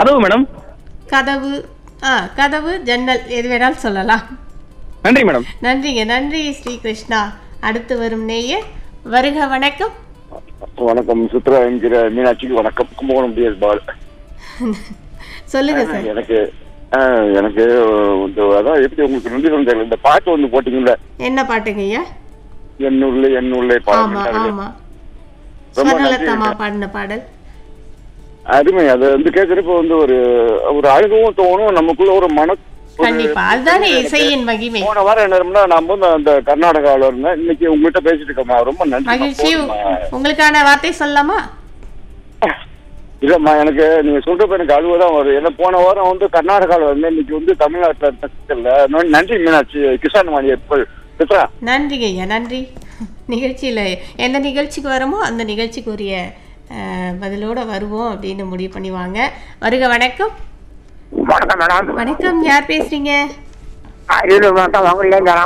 கதவு மேடம் கதவு ஆ கதவு ஜன்னல் எது வேணாலும் சொல்லலாம் நன்றி மேடம் நன்றிங்க நன்றி ஸ்ரீ கிருஷ்ணா அடுத்து வரும் நேயர் வருக வணக்கம் வணக்கம் சுத்ரா என்கிற மீனாட்சிக்கு வணக்கம் கும்பகோணம் டிஎஸ் பால் சொல்லுங்க சார் எனக்கு ஆஹ், எனக்கு இந்த அதான் எப்படி உங்களுக்கு நன்றி சொல்ல தெரியல இந்த பாட்டு ஒன்று போட்டீங்கல்ல என்ன பாட்டுங்க ஐயா என்னுள்ள என்னுள்ள ஆமா பாடல் ஆமா ரொம்ப நன்றி. ஸ்வர்ணலதாமா பாடின பாடல் அருமை அது வந்து கேட்கறப்ப வந்து ஒரு ஒரு அழுகவும் தோணும் நமக்குள்ள ஒரு மன ஒரு- கண்டிப்பா அதுதானே இசையின் மகிமை போன வாரம் என்ன இருந்தோம்னா, நான் வந்து அந்த கர்நாடகாவில் இருந்தேன் இன்னைக்கு உங்ககிட்ட பேசிட்டு இருக்கேம்மா ரொம்ப நன்றி மகிழ்ச்சி உங்களுக்கான வார்த்தை சொல்லலாமா இல்லம்மா எனக்கு நீங்க சொல்றப்ப எனக்கு அழுவதான் வரும் ஏன்னா போன வாரம் வந்து கர்நாடகாவில் இருந்தேன் இன்னைக்கு வந்து தமிழ்நாட்டில் இருக்க நன்றி மீனாட்சி கிசான் வாணி சித்ரா நன்றிங்க ஐயா நன்றி நிகழ்ச்சியில் எந்த நிகழ்ச்சிக்கு வரோமோ அந்த நிகழ்ச்சிக்குரிய அஹ், பதிலோட வருவோம் அப்படின்னு முடிவு பண்ணி வாங்க வருக வணக்கம் வணக்கம் மேடம் வணக்கம் யார் பேசுறீங்க அரியலூர் மாவட்டம் வங்குலேருந்து